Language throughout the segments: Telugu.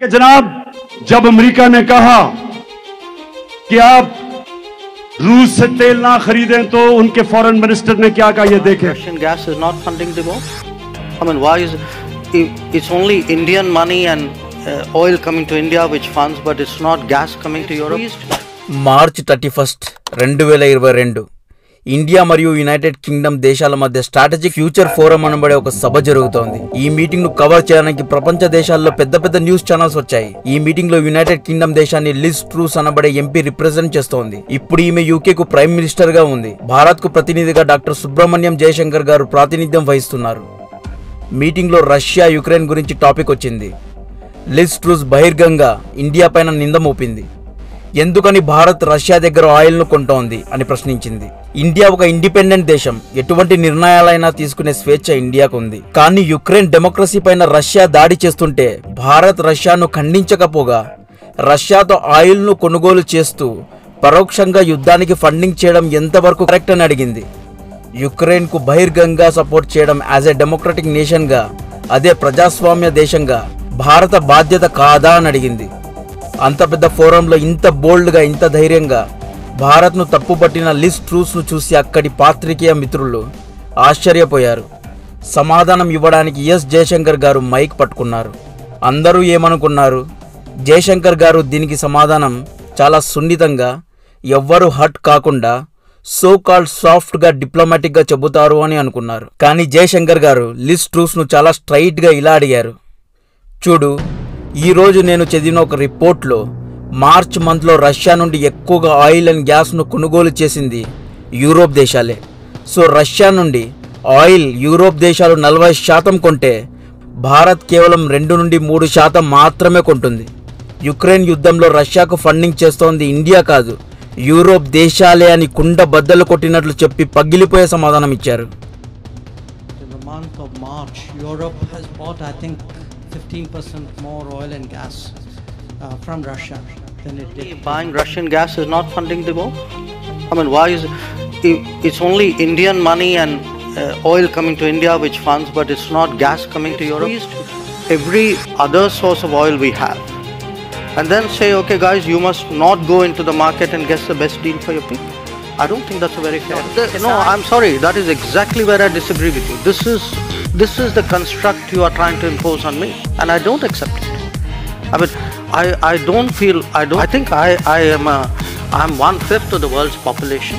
कि जनाब जब अमेरिका ने कहा कि आप रूस से तेल ना खरीदें तो उनके फॉरेन मिनिस्टर ने क्या कहा ये देखें Russian gas is not funding the war? I mean, why is it, it's only Indian money and uh, oil coming to India which funds, but it's not gas coming to Europe? March thirty first రెండు వేల ఇరవై రెండు ఇండియా మరియు యునైటెడ్ కింగ్డమ్ దేశాల మధ్య స్ట్రాటజిక్ ఫ్యూచర్ ఫోరం అనబడే ఒక సభ జరుగుతోంది ఈ మీటింగ్ ను కవర్ చేయడానికి ప్రపంచ దేశాల్లో పెద్ద పెద్ద న్యూస్ ఛానల్స్ వచ్చాయి ఈ మీటింగ్ లో యునైటెడ్ కింగ్డమ్ దేశాన్ని లిజ్ ట్రూస్ అనబడే ఎంపీ రిప్రజెంట్ చేస్తోంది ఇప్పుడు ఈమె యూకే కు ప్రైమ్ మినిస్టర్ గా ఉంది భారత్ కు ప్రతినిధిగా డాక్టర్ సుబ్రహ్మణ్యం జయశంకర్ గారు ప్రాతినిధ్యం వహిస్తున్నారు మీటింగ్ లో రష్యా యుక్రెయిన్ గురించి టాపిక్ వచ్చింది లిజ్ ట్రూస్ బహిర్గంగా ఇండియా పైన నింద మోపింది ఎందుకని భారత్ రష్యా దగ్గర ఆయిల్ను కొంటోంది అని ప్రశ్నించింది ఇండియా ఒక ఇండిపెండెంట్ దేశం ఎటువంటి నిర్ణయాలైనా తీసుకునే స్వేచ్ఛ ఇండియాకు ఉంది కానీ యుక్రెయిన్ డెమోక్రసీ పైన రష్యా దాడి చేస్తుంటే భారత్ రష్యాను ఖండించకపోగా రష్యాతో ఆయిల్ను కొనుగోలు చేస్తూ పరోక్షంగా యుద్ధానికి ఫండింగ్ చేయడం ఎంతవరకు కరెక్ట్ అని అడిగింది యుక్రెయిన్కు బహిర్గంగా సపోర్ట్ చేయడం యాజ్ ఎ డెమోక్రటిక్ నేషన్గా అదే ప్రజాస్వామ్య దేశంగా భారత బాధ్యత కాదా అని అడిగింది అంత పెద్ద ఫోరంలో ఇంత బోల్డ్గా ఇంత ధైర్యంగా భారత్ను తప్పుపట్టిన లిస్ ట్రూస్ను చూసి అక్కడి పాత్రికేయ మిత్రులు ఆశ్చర్యపోయారు సమాధానం ఇవ్వడానికి ఎస్ జయశంకర్ గారు మైక్ పట్టుకున్నారు అందరూ ఏమనుకున్నారు జయశంకర్ గారు దీనికి సమాధానం చాలా సున్నితంగా ఎవ్వరు హట్ కాకుండా సో కాల్డ్ సాఫ్ట్గా డిప్లొమాటిక్గా చెబుతారు అని అనుకున్నారు కానీ జయశంకర్ గారు లిస్ ట్రూస్ను చాలా స్ట్రైట్గా ఇలా అడిగారు చూడు ఈరోజు నేను చదివిన ఒక రిపోర్ట్లో మార్చ్ మంత్లో రష్యా నుండి ఎక్కువగా ఆయిల్ అండ్ గ్యాస్ను కొనుగోలు చేసింది యూరోప్ దేశాలే సో రష్యా నుండి ఆయిల్ యూరోప్ దేశాలు నలభై శాతం కొంటే భారత్ కేవలం రెండు నుండి మూడు శాతం మాత్రమే కొంటుంది యుక్రెయిన్ యుద్ధంలో రష్యాకు ఫండింగ్ చేస్తోంది ఇండియా కాదు యూరోప్ దేశాలే అని కుండ బద్దలు కొట్టినట్లు చెప్పి పగిలిపోయే సమాధానం ఇచ్చారు In the month of March, Europe has bought, I think, 15% more oil and gas uh, from Russia than it did. Buying Russian gas is not funding the war? I mean, why is it, it's only Indian money and uh, oil coming to India which funds, but it's not gas coming to Europe? Every other source of oil we have. And then say, okay, guys, you must not go into the market and get the best deal for your people. I don't think that's a very fair. No, I'm sorry. That is exactly where I disagree with you. This is this is the construct you are trying to impose on me, and I don't accept it. I mean, I, I don't feel I don't. I think I I am a, I'm one fifth of the world's population.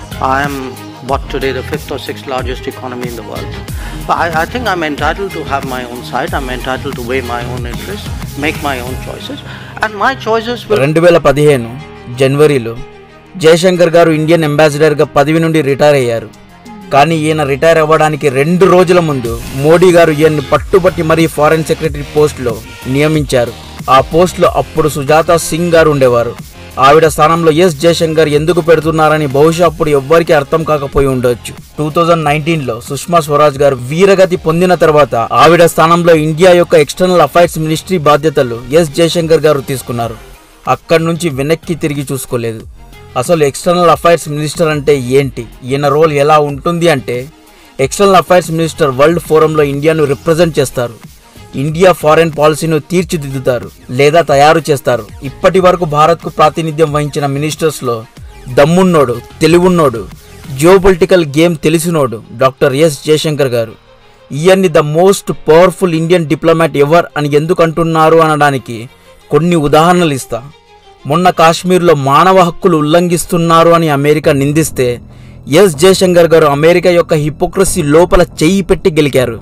I am what today the fifth or sixth largest economy in the world. But I, I think I'm entitled to have my own side. I'm entitled to weigh my own interests, make my own choices, and my choices will. రెండు వేల పదిహేను జనవరిలో జయశంకర్ గారు ఇండియన్ అంబాసిడర్గా పదవి నుండి రిటైర్ అయ్యారు కానీ ఈయన రిటైర్ అవ్వడానికి రెండు రోజుల ముందు మోడీ గారు ఈయన్ని పట్టుబట్టి మరీ ఫారెన్ సెక్రటరీ పోస్ట్లో నియమించారు ఆ పోస్ట్లో అప్పుడు సుజాత సింగ్ గారు ఉండేవారు ఆవిడ స్థానంలో ఎస్ జయశంకర్ ఎందుకు పెడుతున్నారని బహుశా అప్పుడు ఎవ్వరికీ అర్థం కాకపోయి ఉండొచ్చు టూ థౌజండ్ నైన్టీన్లో సుష్మా స్వరాజ్ గారు వీరగతి పొందిన తర్వాత ఆవిడ స్థానంలో ఇండియా యొక్క ఎక్స్టర్నల్ అఫైర్స్ మినిస్ట్రీ బాధ్యతలు ఎస్ జయశంకర్ గారు తీసుకున్నారు అక్కడి నుంచి వెనక్కి తిరిగి చూసుకోలేదు అసలు ఎక్స్టర్నల్ అఫైర్స్ మినిస్టర్ అంటే ఏంటి ఈయన రోల్ ఎలా ఉంటుంది అంటే ఎక్స్టర్నల్ అఫైర్స్ మినిస్టర్ వరల్డ్ ఫోరంలో ఇండియాను రిప్రజెంట్ చేస్తారు ఇండియా ఫారెన్ పాలసీను తీర్చిదిద్దుతారు లేదా తయారు చేస్తారు ఇప్పటి వరకు భారత్కు ప్రాతినిధ్యం వహించిన మినిస్టర్స్లో దమ్మున్నోడు తెలివున్నోడు జియోపొలిటికల్ గేమ్ తెలిసినోడు డాక్టర్ ఎస్ జయశంకర్ గారు ఈయన్ని the most powerful Indian diplomat ever అని ఎందుకు అంటున్నారు అనడానికి కొన్ని ఉదాహరణలు ఇస్తా మొన్న కాశ్మీర్లో మానవ హక్కులు ఉల్లంఘిస్తున్నారు అని అమెరికా నిందిస్తే ఎస్ జయశంకర్ గారు అమెరికా యొక్క హిపోక్రసీ లోపల చెయ్యి పెట్టి గెలికారు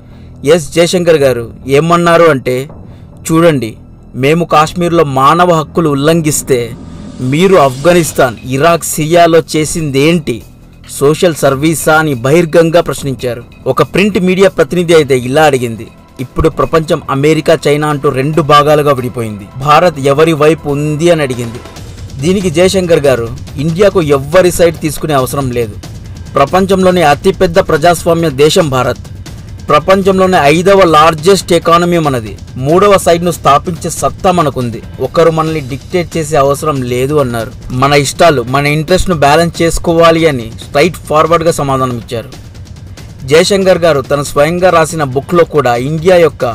ఎస్ జయశంకర్ గారు ఏమన్నారు అంటే చూడండి మేము కాశ్మీర్లో మానవ హక్కులు ఉల్లంఘిస్తే మీరు ఆఫ్ఘనిస్తాన్ ఇరాక్ సిరియాలో చేసిందేంటి సోషల్ సర్వీసా అని బహిర్గంగా ప్రశ్నించారు ఒక ప్రింట్ మీడియా ప్రతినిధి అయితే ఇలా అడిగింది ఇప్పుడు ప్రపంచం అమెరికా చైనా అంటూ రెండు భాగాలుగా విడిపోయింది భారత్ ఎవరి వైపు ఉంది అని అడిగింది దీనికి జయశంకర్ గారు ఇండియాకు ఎవ్వరి సైడ్ తీసుకునే అవసరం లేదు ప్రపంచంలోనే అతిపెద్ద ప్రజాస్వామ్య దేశం భారత్ ప్రపంచంలోనే ఐదవ లార్జెస్ట్ ఎకానమీ మనది మూడవ సైడ్ను స్థాపించే సత్తా మనకుంది ఒకరు మనల్ని డిక్టేట్ చేసే అవసరం లేదు అన్నారు మన ఇష్టాలు మన ఇంట్రెస్ట్ను బ్యాలెన్స్ చేసుకోవాలి అని స్ట్రైట్ ఫార్వర్డ్గా సమాధానం ఇచ్చారు జయశంకర్ గారు తన స్వయంగా రాసిన బుక్లో కూడా ఇండియా యొక్క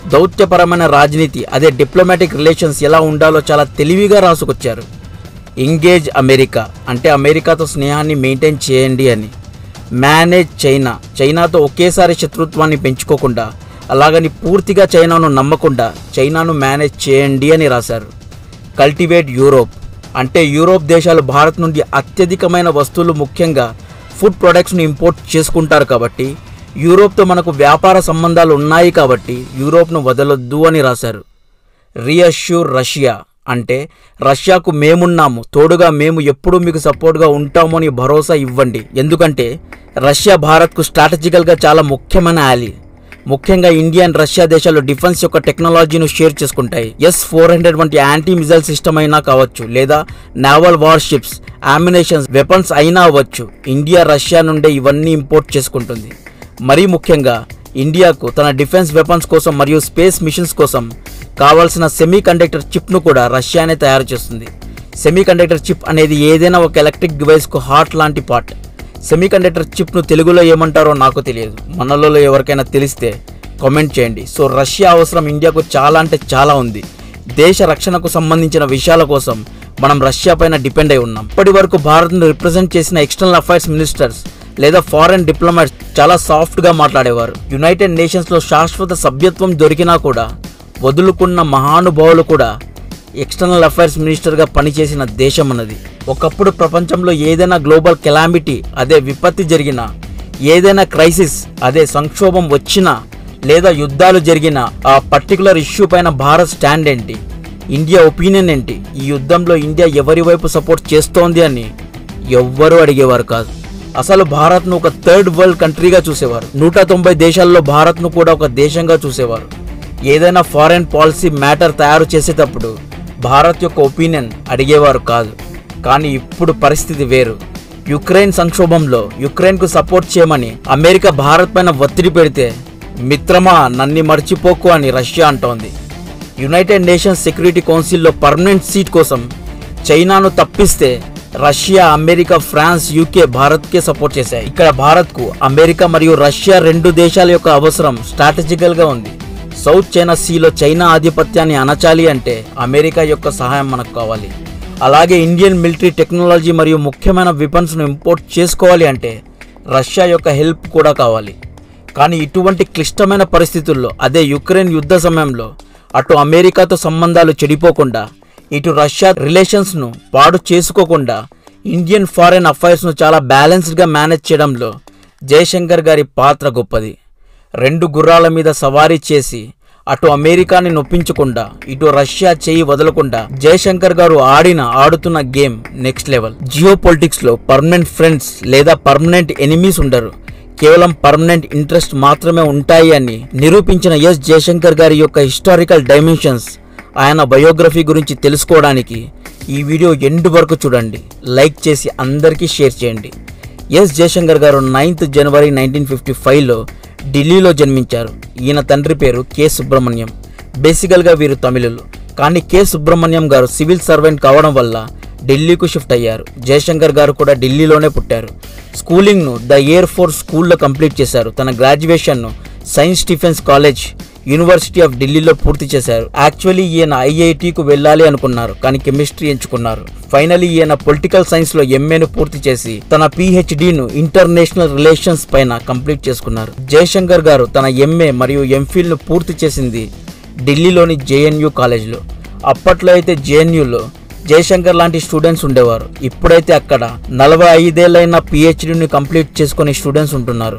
దౌత్యపరమైన రాజనీతి అదే డిప్లొమాటిక్ రిలేషన్స్ ఎలా ఉండాలో చాలా తెలివిగా రాసుకొచ్చారు ఎంగేజ్ అమెరికా అంటే అమెరికాతో స్నేహాన్ని మెయింటైన్ చేయండి అని మేనేజ్ చైనా చైనాతో ఒకేసారి శత్రుత్వాన్ని పెంచుకోకుండా అలాగని పూర్తిగా చైనాను నమ్మకుండా చైనాను మేనేజ్ చేయండి అని రాశారు కల్టివేట్ యూరోప్ అంటే యూరోప్ దేశాలు భారత్ నుండి అత్యధికమైన వస్తువులు ముఖ్యంగా ఫుడ్ ప్రొడక్ట్స్ను ఇంపోర్ట్ చేసుకుంటారు కాబట్టి యూరోప్తో మనకు వ్యాపార సంబంధాలు ఉన్నాయి కాబట్టి యూరోప్ను వదలొద్దు అని రాశారు రీఅష్యూర్ రష్యా అంటే రష్యాకు మేమున్నాము తోడుగా మేము ఎప్పుడూ మీకు సపోర్ట్గా ఉంటాము అని భరోసా ఇవ్వండి ఎందుకంటే రష్యా భారత్కు స్ట్రాటజికల్గా చాలా ముఖ్యమైన యాలీ ముఖ్యంగా ఇండియా అండ్ రష్యా దేశాలు డిఫెన్స్ యొక్క టెక్నాలజీను షేర్ చేసుకుంటాయి ఎస్ ఫోర్ హండ్రెడ్ వంటి యాంటీ మిజైల్ సిస్టమ్ అయినా కావచ్చు లేదా నావల్ వార్షిప్స్ ఆమినేషన్స్ వెపన్స్ అయినా అవ్వచ్చు ఇండియా రష్యా నుండే ఇవన్నీ ఇంపోర్ట్ చేసుకుంటుంది మరీ ముఖ్యంగా ఇండియాకు తన డిఫెన్స్ వెపన్స్ కోసం మరియు స్పేస్ మిషన్స్ కోసం కావాల్సిన సెమీ కండక్టర్ చిప్ను కూడా రష్యానే తయారు చేస్తుంది సెమీ కండక్టర్ చిప్ అనేది ఏదైనా ఒక ఎలక్ట్రిక్ డివైస్కు హార్ట్ లాంటి పార్ట్ సెమీ కండక్టర్ చిప్ను తెలుగులో ఏమంటారో నాకు తెలియదు మనలో ఎవరికైనా తెలిస్తే కామెంట్ చేయండి సో రష్యా అవసరం ఇండియాకు చాలా అంటే చాలా ఉంది దేశ రక్షణకు సంబంధించిన విషయాల కోసం మనం రష్యా పైన డిపెండ్ అయి ఉన్నాం ఇప్పటి వరకు భారత్ను రిప్రజెంట్ చేసిన ఎక్స్టర్నల్ అఫైర్స్ మినిస్టర్స్ లేదా ఫారెన్ డిప్లొమాట్స్ చాలా సాఫ్ట్గా మాట్లాడేవారు యునైటెడ్ నేషన్స్లో శాశ్వత సభ్యత్వం దొరికినా కూడా వదులుకున్న మహానుభావులు కూడా ఎక్స్టర్నల్ అఫైర్స్ మినిస్టర్గా పనిచేసిన దేశం అన్నది ఒకప్పుడు ప్రపంచంలో ఏదైనా గ్లోబల్ కెలామిటీ అదే విపత్తి జరిగినా ఏదైనా క్రైసిస్ అదే సంక్షోభం వచ్చినా లేదా యుద్ధాలు జరిగిన ఆ పర్టికులర్ ఇష్యూ పైన భారత్ స్టాండ్ ఏంటి ఇండియా ఒపీనియన్ ఏంటి ఈ యుద్ధంలో ఇండియా ఎవరి వైపు సపోర్ట్ చేస్తోంది అని ఎవ్వరూ అడిగేవారు కాదు అసలు భారత్ను ఒక థర్డ్ వరల్డ్ కంట్రీగా చూసేవారు నూట తొంభై దేశాల్లో భారత్ను కూడా ఒక దేశంగా చూసేవారు ఏదైనా ఫారెన్ పాలసీ మ్యాటర్ తయారు చేసేటప్పుడు భారత్ యొక్క ఒపీనియన్ అడిగేవారు కాదు కానీ ఇప్పుడు పరిస్థితి వేరు యుక్రెయిన్ సంక్షోభంలో యుక్రెయిన్కు సపోర్ట్ చేయమని అమెరికా భారత్ పైన ఒత్తిడి పెడితే మిత్రమా నన్ని మర్చిపోకు అని రష్యా అంటోంది యునైటెడ్ నేషన్స్ సెక్యూరిటీ కౌన్సిల్లో పర్మనెంట్ సీట్ కోసం చైనాను తప్పిస్తే రష్యా అమెరికా ఫ్రాన్స్ యూకే భారత్కే సపోర్ట్ చేశాయి ఇక్కడ భారత్కు అమెరికా మరియు రష్యా రెండు దేశాల యొక్క అవసరం స్ట్రాటజికల్గా ఉంది సౌత్ చైనా సీలో చైనా ఆధిపత్యాన్ని అణచాలి అంటే అమెరికా యొక్క సహాయం మనకు కావాలి అలాగే ఇండియన్ మిలిటరీ టెక్నాలజీ మరియు ముఖ్యమైన వెపన్స్ను ఇంపోర్ట్ చేసుకోవాలి అంటే రష్యా యొక్క హెల్ప్ కూడా కావాలి కానీ ఇటువంటి క్లిష్టమైన పరిస్థితుల్లో అదే యుక్రెయిన్ యుద్ధ సమయంలో అటు అమెరికాతో సంబంధాలు చెడిపోకుండా ఇటు రష్యా రిలేషన్స్ను పాడు చేసుకోకుండా ఇండియన్ ఫారెన్ అఫైర్స్ను చాలా బ్యాలెన్స్డ్గా మేనేజ్ చేయడంలో జయశంకర్ గారి పాత్ర గొప్పది రెండు గుర్రాల మీద సవారీ చేసి అటు అమెరికాని నొప్పించకుండా ఇటు రష్యా చేయి వదలకుండా జయశంకర్ గారు ఆడిన ఆడుతున్న game next level geo politics లో పర్మనెంట్ ఫ్రెండ్స్ లేదా పర్మనెంట్ ఎనిమీస్ ఉండరు కేవలం పర్మనెంట్ ఇంట్రెస్ట్ మాత్రమే ఉంటాయి అని నిరూపించిన ఎస్ జయశంకర్ గారి యొక్క హిస్టారికల్ డైమెన్షన్స్ ఆయన బయోగ్రఫీ గురించి తెలుసుకోవడానికి ఈ వీడియో ఎండ్ వరకు చూడండి లైక్ చేసి అందరికీ షేర్ చేయండి ఎస్ జయశంకర్ గారు నైన్త్ జనవరి నైన్టీన్ ఫిఫ్టీ ఫైవ్లో ఢిల్లీలో జన్మించారు ఈయన తండ్రి పేరు కె సుబ్రహ్మణ్యం బేసికల్గా వీరు తమిళులు కానీ కె సుబ్రహ్మణ్యం గారు సివిల్ సర్వెంట్ కావడం వల్ల ఢిల్లీకు షిఫ్ట్ అయ్యారు జయశంకర్ గారు కూడా ఢిల్లీలోనే పుట్టారు స్కూలింగ్ను ద ఎయిర్ ఫోర్స్ స్కూల్లో కంప్లీట్ చేశారు తన గ్రాడ్యుయేషన్ను science defence college university of ఢిల్లీలో పూర్తి చేశారు యాక్చువల్లీ ఈయన ఐఐటికు వెళ్ళాలి అనుకున్నారు కానీ కెమిస్ట్రీ ఎంచుకున్నారు ఫైనలీ ఈయన పొలిటికల్ సైన్స్ లో ఎంఏను పూర్తి చేసి తన పిహెచ్డిను ఇంటర్నేషనల్ రిలేషన్స్ పైన కంప్లీట్ చేసుకున్నారు జయశంకర్ గారు తన ఎంఏ మరియు ఎంఫిల్ ను పూర్తి చేసింది ఢిల్లీలోని జేఎన్యు కాలేజ్లో అప్పట్లో అయితే జేఎన్యులో జయశంకర్ లాంటి స్టూడెంట్స్ ఉండేవారు ఇప్పుడైతే అక్కడ నలభై ఐదేళ్లైన పిహెచ్డిని కంప్లీట్ చేసుకునే స్టూడెంట్స్ ఉంటున్నారు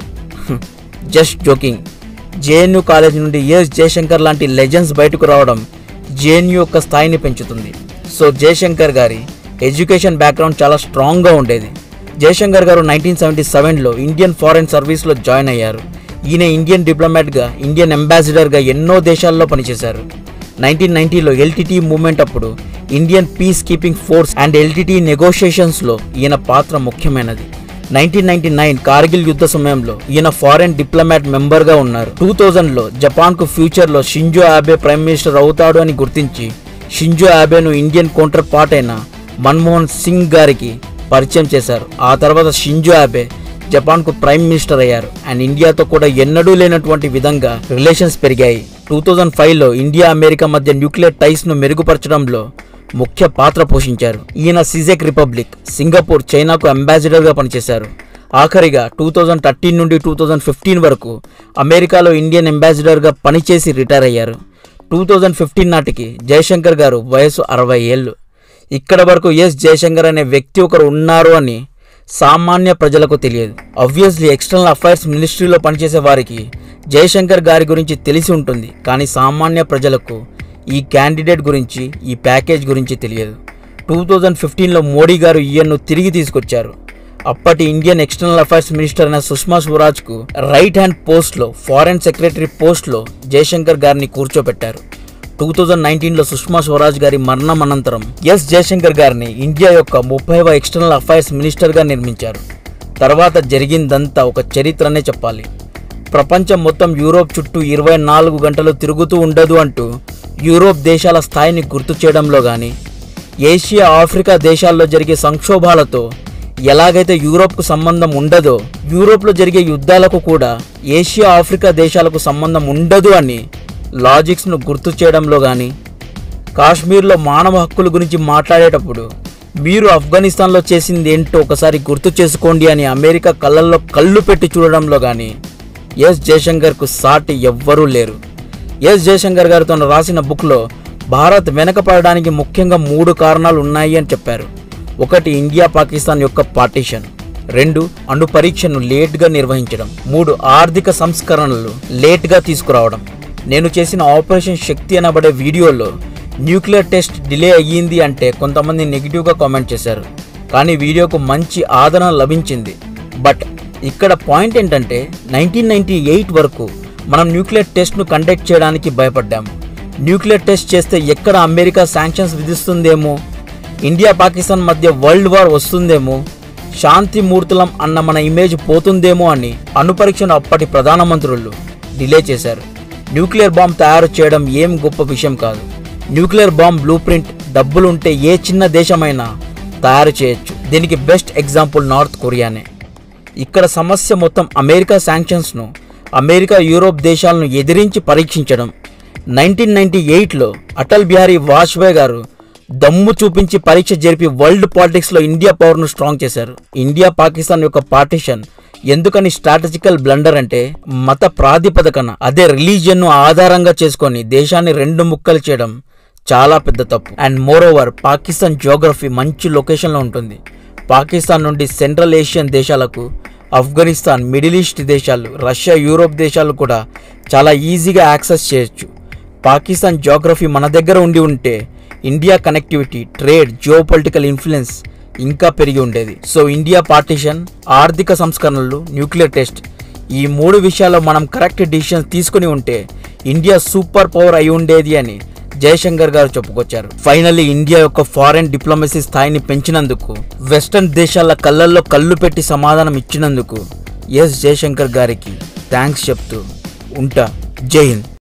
జస్ట్ జోకింగ్ జేఎన్యు కాలేజ్ నుండి ఎస్ జయశంకర్ లాంటి లెజెండ్స్ బయటకు రావడం జేఎన్యు యొక్క స్థాయిని పెంచుతుంది సో జయశంకర్ గారి ఎడ్యుకేషన్ బ్యాక్గ్రౌండ్ చాలా స్ట్రాంగ్గా ఉండేది జయశంకర్ గారు నైన్టీన్ సెవెంటీ సెవెన్లో ఇండియన్ ఫారెన్ సర్వీస్లో జాయిన్ అయ్యారు ఈయన ఇండియన్ డిప్లొమాట్గా ఇండియన్ అంబాసిడర్గా ఎన్నో దేశాల్లో పనిచేశారు నైన్టీన్ నైన్టీలో ఎల్టీటీ మూవ్మెంట్ అప్పుడు Indian peace keeping force and LTT నెగోషియేషన్స్లో ఈయన పాత్ర ముఖ్యమైనది నైన్టీన్ నైన్టీ నైన్ కార్గిల్ యుద్ధ సమయంలో ఈయన ఫారెన్ డిప్లొమాట్ మెంబర్గా ఉన్నారు టూ థౌజండ్లో జపాన్కు ఫ్యూచర్లో షింజో ఆబే ప్రైమ్ మినిస్టర్ అవుతాడు అని గుర్తించి షింజో ఆబేను ఇండియన్ కౌంటర్ పార్ట్ అయిన మన్మోహన్ సింగ్ గారికి పరిచయం చేశారు ఆ తర్వాత షింజో ఆబే జపాన్కు ప్రైమ్ మినిస్టర్ అయ్యారు అండ్ ఇండియాతో కూడా ఎన్నడూ లేనటువంటి విధంగా రిలేషన్స్ పెరిగాయి టూ థౌజండ్ ఫైవ్లో ఇండియా అమెరికా మధ్య న్యూక్లియర్ టైస్ను మెరుగుపరచడంలో ముఖ్య పాత్ర పోషించారు ఈయన సిజెక్ రిపబ్లిక్ సింగపూర్ చైనాకు అంబాసిడర్గా పనిచేశారు ఆఖరిగా టూ థౌజండ్ థర్టీన్ నుండి టూ థౌజండ్ ఫిఫ్టీన్ వరకు అమెరికాలో ఇండియన్ అంబాసిడర్గా పనిచేసి రిటైర్ అయ్యారు టూ థౌజండ్ ఫిఫ్టీన్ నాటికి జయశంకర్ గారు వయసు అరవై ఏళ్ళు ఇక్కడ వరకు ఎస్ జయశంకర్ అనే వ్యక్తి ఒకరు ఉన్నారు అని సామాన్య ప్రజలకు తెలియదు ఆబ్వియస్లీ ఎక్స్టర్నల్ అఫైర్స్ మినిస్ట్రీలో పనిచేసే వారికి జయశంకర్ గారి గురించి తెలిసి ఉంటుంది కానీ సామాన్య ప్రజలకు ఈ క్యాండిడేట్ గురించి ఈ ప్యాకేజ్ గురించి తెలియదు టూ థౌజండ్ ఫిఫ్టీన్లో మోడీ గారు ఈయన్ను తిరిగి తీసుకొచ్చారు అప్పటి ఇండియన్ ఎక్స్టర్నల్ అఫైర్స్ మినిస్టర్ అయిన సుష్మా స్వరాజ్కు రైట్ హ్యాండ్ పోస్ట్లో ఫారెన్ సెక్రటరీ పోస్ట్లో జయశంకర్ గారిని కూర్చోబెట్టారు టూ థౌజండ్ నైన్టీన్లో సుష్మా స్వరాజ్ గారి మరణం అనంతరం ఎస్ జయశంకర్ గారిని ఇండియా యొక్క ముప్పైవ ఎక్స్టర్నల్ అఫైర్స్ మినిస్టర్గా నిర్మించారు తర్వాత జరిగిందంతా ఒక చరిత్రనే చెప్పాలి ప్రపంచం మొత్తం యూరోప్ చుట్టూ ఇరవై నాలుగు గంటలు తిరుగుతూ ఉండదు అంటూ యూరోప్ దేశాల స్థాయిని గుర్తు చేయడంలో కానీ ఏషియా ఆఫ్రికా దేశాల్లో జరిగే సంక్షోభాలతో ఎలాగైతే యూరోప్కు సంబంధం ఉండదో యూరోప్లో జరిగే యుద్ధాలకు కూడా ఏషియా ఆఫ్రికా దేశాలకు సంబంధం ఉండదు అని లాజిక్స్ను గుర్తు చేయడంలో కానీ కాశ్మీర్లో మానవ హక్కుల గురించి మాట్లాడేటప్పుడు మీరు ఆఫ్ఘనిస్తాన్లో చేసింది ఏంటో ఒకసారి గుర్తు చేసుకోండి అని అమెరికా కళ్ళల్లో కళ్ళు పెట్టి చూడడంలో కానీ ఎస్ జయశంకర్కు సాటి ఎవ్వరూ లేరు ఎస్ జయశంకర్ గారు తను రాసిన బుక్లో భారత్ వెనకపడడానికి ముఖ్యంగా మూడు కారణాలు ఉన్నాయి అని చెప్పారు ఒకటి ఇండియా పాకిస్తాన్ యొక్క పార్టీషన్ రెండు అణు పరీక్షను లేట్గా నిర్వహించడం మూడు ఆర్థిక సంస్కరణలు లేట్గా తీసుకురావడం నేను చేసిన ఆపరేషన్ శక్తి అనబడే వీడియోలో న్యూక్లియర్ టెస్ట్ డిలే అయ్యింది అంటే కొంతమంది నెగిటివ్గా కామెంట్ చేశారు కానీ వీడియోకు మంచి ఆదరణ లభించింది బట్ ఇక్కడ పాయింట్ ఏంటంటే నైన్టీన్ నైన్టీ ఎయిట్ వరకు మనం న్యూక్లియర్ టెస్ట్ను కండక్ట్ చేయడానికి భయపడ్డాము న్యూక్లియర్ టెస్ట్ చేస్తే ఎక్కడ అమెరికా శాంక్షన్స్ విధిస్తుందేమో ఇండియా పాకిస్తాన్ మధ్య వరల్డ్ వార్ వస్తుందేమో శాంతి మూర్తులం అన్న మన ఇమేజ్ పోతుందేమో అని అణుపరీక్షను అప్పటి ప్రధానమంత్రులు డిలే చేశారు న్యూక్లియర్ బాంబ్ తయారు చేయడం ఏం గొప్ప విషయం కాదు న్యూక్లియర్ బాంబ్ బ్లూ ప్రింట్ డబ్బులుంటే ఏ చిన్న దేశమైనా తయారు చేయొచ్చు దీనికి బెస్ట్ ఎగ్జాంపుల్ నార్త్ కొరియానే ఇక్కడ సమస్య మొత్తం అమెరికా శాంక్షన్స్ను అమెరికా యూరోప్ దేశాలను ఎదిరించి పరీక్షించడం నైన్టీన్ నైన్టీ ఎయిట్లో అటల్ బిహారీ వాజ్పేయి గారు దమ్ము చూపించి పరీక్ష జరిపి వరల్డ్ పాలిటిక్స్లో ఇండియా పవర్ను స్ట్రాంగ్ చేశారు ఇండియా పాకిస్తాన్ యొక్క పార్టిషన్ ఎందుకని స్ట్రాటజికల్ బ్లండర్ అంటే మత ప్రాతిపదికన అదే రిలీజియన్ను ఆధారంగా చేసుకొని దేశాన్ని రెండు ముక్కలు చేయడం చాలా పెద్ద తప్పు and moreover Pakistan geography మంచి లొకేషన్లో ఉంటుంది పాకిస్తాన్ నుండి సెంట్రల్ ఏషియన్ దేశాలకు ఆఫ్ఘనిస్తాన్ మిడిల్ ఈస్ట్ దేశాలు రష్యా యూరోప్ దేశాలు కూడా చాలా ఈజీగా యాక్సెస్ చేయొచ్చు పాకిస్తాన్ జియోగ్రఫీ మన దగ్గర ఉండి ఉంటే India connectivity trade geo political influence ఇంకా పెరిగి ఉండేది సో ఇండియా పార్టిషన్ ఆర్థిక సంస్కరణలు న్యూక్లియర్ టెస్ట్ ఈ మూడు విషయాల్లో మనం కరెక్ట్ డిసిషన్స్ తీసుకుని ఉంటే ఇండియా సూపర్ పవర్ అయి ఉండేది అని జయశంకర్ గారు చెప్పుకొచ్చారు ఫైనల్లీ ఇండియా యొక్క ఫారెన్ డిప్లొమసీ స్థాయిని పెంచినందుకు వెస్టర్న్ దేశాల కళ్ళల్లో కళ్ళు పెట్టి సమాధానం ఇచ్చినందుకు ఎస్ జయశంకర్ గారికి థ్యాంక్స్ చెప్తూ ఉంటా జై హింద్